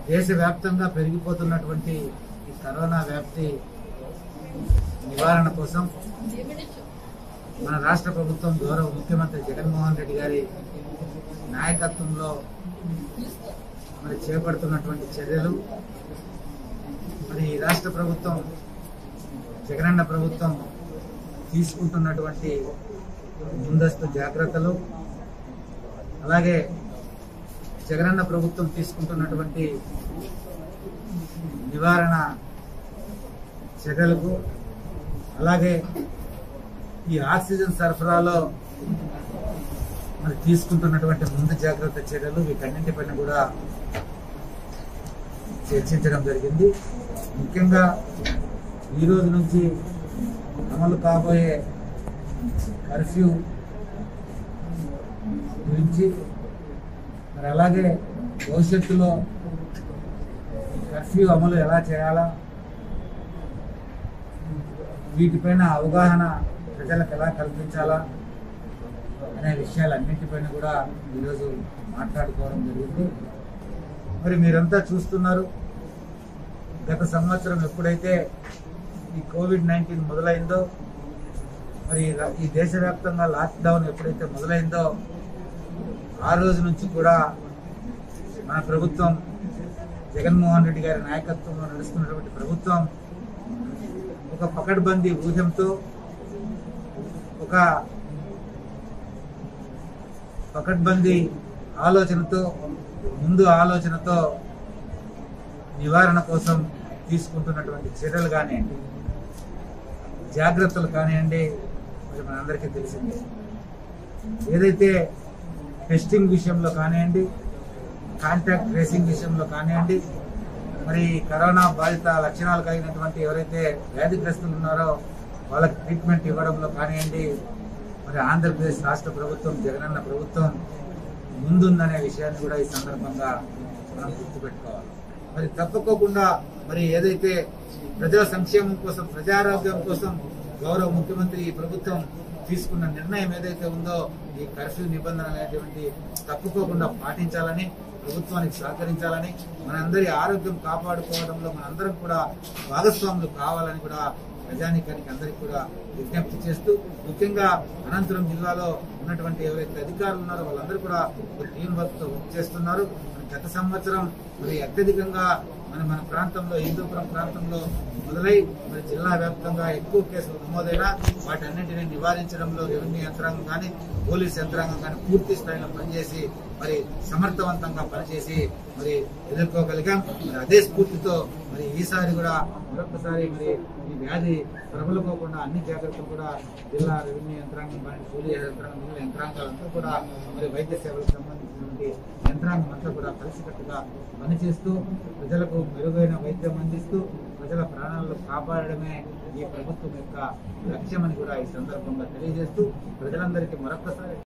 దేశవ్యాప్తంగా పెరిగిపోతున్నటువంటి ఈ కరోనా వ్యాప్తి నివారణ కోసం మన రాష్ట్ర ప్రభుత్వం గౌరవ ముఖ్యమంత్రి జగన్మోహన్ రెడ్డి గారి నాయకత్వంలో మరి చేపడుతున్నటువంటి చర్యలు మరి ఈ రాష్ట్ర ప్రభుత్వం జగనన్న ప్రభుత్వం తీసుకుంటున్నటువంటి ముందస్తు జాగ్రత్తలు అలాగే జగనన్న ప్రభుత్వం తీసుకుంటున్నటువంటి నివారణ చర్యలకు అలాగే ఈ ఆక్సిజన్ సరఫరాలో మరి తీసుకుంటున్నటువంటి ముందు జాగ్రత్త చర్యలు వీటన్నింటిపైన కూడా చర్చించడం జరిగింది ముఖ్యంగా ఈ రోజు నుంచి అమలు కాబోయే కర్ఫ్యూ గురించి మరి అలాగే భవిష్యత్తులో ఈ కర్ఫ్యూ అమలు ఎలా చేయాలా వీటిపైన అవగాహన ప్రజలకు ఎలా కల్పించాలా అనే విషయాలన్నింటిపైన కూడా ఈరోజు మాట్లాడుకోవడం జరిగింది మరి మీరంతా చూస్తున్నారు గత సంవత్సరం ఎప్పుడైతే ఈ కోవిడ్ నైన్టీన్ మొదలైందో మరి రా- ఈ దేశవ్యాప్తంగా లాక్డౌన్ ఎప్పుడైతే మొదలైందో ఆ రోజు నుంచి కూడా మన ప్రభుత్వం జగన్మోహన్ రెడ్డి గారి నాయకత్వంలో నడుస్తున్నటువంటి ప్రభుత్వం ఒక పకడ్బందీ ఊహ్యంతో ఒక పకడ్బందీ ఆలోచనతో ముందు ఆలోచనతో నివారణ కోసం తీసుకుంటున్నటువంటి చర్యలు కానివ్వండి జాగ్రత్తలు కానివ్వండి మరి మనందరికీ తెలిసిందే ఏదైతే టెస్టింగ్ విషయంలో కానివ్వండి కాంటాక్ట్ ట్రేసింగ్ విషయంలో కానివ్వండి మరి కరోనా బాధిత లక్షణాలు కలిగినటువంటి ఎవరైతే వ్యాధిగ్రస్తులు ఉన్నారో వాళ్ళకి ట్రీట్మెంట్ ఇవ్వడంలో కానివ్వండి మరి ఆంధ్రప్రదేశ్ రాష్ట్ర ప్రభుత్వం జగనన్న ప్రభుత్వం ముందుందనే విషయాన్ని కూడా ఈ సందర్భంగా మనం గుర్తుపెట్టుకోవాలి మరి తప్పకోకుండా మరి ఏదైతే ప్రజల సంక్షేమం కోసం ప్రజారోగ్యం కోసం గౌరవ ముఖ్యమంత్రి ఈ ప్రభుత్వం తీసుకున్న నిర్ణయం ఏదైతే ఉందో ఈ కర్ఫ్యూ నిబంధనలు అనేటువంటి తప్పుకోకుండా పాటించాలని ప్రభుత్వానికి సహకరించాలని మనందరి ఆరోగ్యం కాపాడుకోవడంలో మనందరం కూడా భాగస్వాములు కావాలని కూడా ప్రజానికానికి అందరికీ కూడా విజ్ఞప్తి చేస్తూ ముఖ్యంగా అనంతపురం జిల్లాలో ఉన్నటువంటి ఎవరైతే అధికారులు ఉన్నారో వాళ్ళందరూ కూడా ఒక టీం వర్క్ తో వర్క్ చేస్తున్నారు మరి గత సంవత్సరం మరి అత్యధికంగా మన మన ప్రాంతంలో హిందూపురం ప్రాంతంలో మొదలై మరి జిల్లా వ్యాప్తంగా ఎక్కువ కేసులు నమోదైనా వాటన్నింటినీ నివారించడంలో రెవెన్యూ యంత్రాంగం కానీ పోలీస్ యంత్రాంగం కానీ పూర్తి స్థాయిలో పనిచేసి మరి సమర్థవంతంగా పనిచేసి మరి ఎదుర్కోగలిగాం మరి అదే స్ఫూర్తితో మరి ఈసారి కూడా మరొకసారి మరి ఈ వ్యాధి ప్రబలుకోకుండా అన్ని జాగ్రత్తలు కూడా జిల్లా రెవెన్యూ యంత్రాంగం కానీ పోలీస్ యంత్రాంగం మిగిలిన యంత్రాంగాలంతా కూడా మరి వైద్య సేవలకు సంబంధించినటువంటి యంత్రాంగం అంతా కూడా కలిసికట్టుగా పనిచేస్తూ ప్రజలకు మెరుగైన వైద్యం అందిస్తూ ప్రజల ప్రాణాలను కాపాడడమే ఈ ప్రభుత్వం యొక్క లక్ష్యమని కూడా ఈ సందర్భంగా తెలియజేస్తూ ప్రజలందరికీ మరొకసారి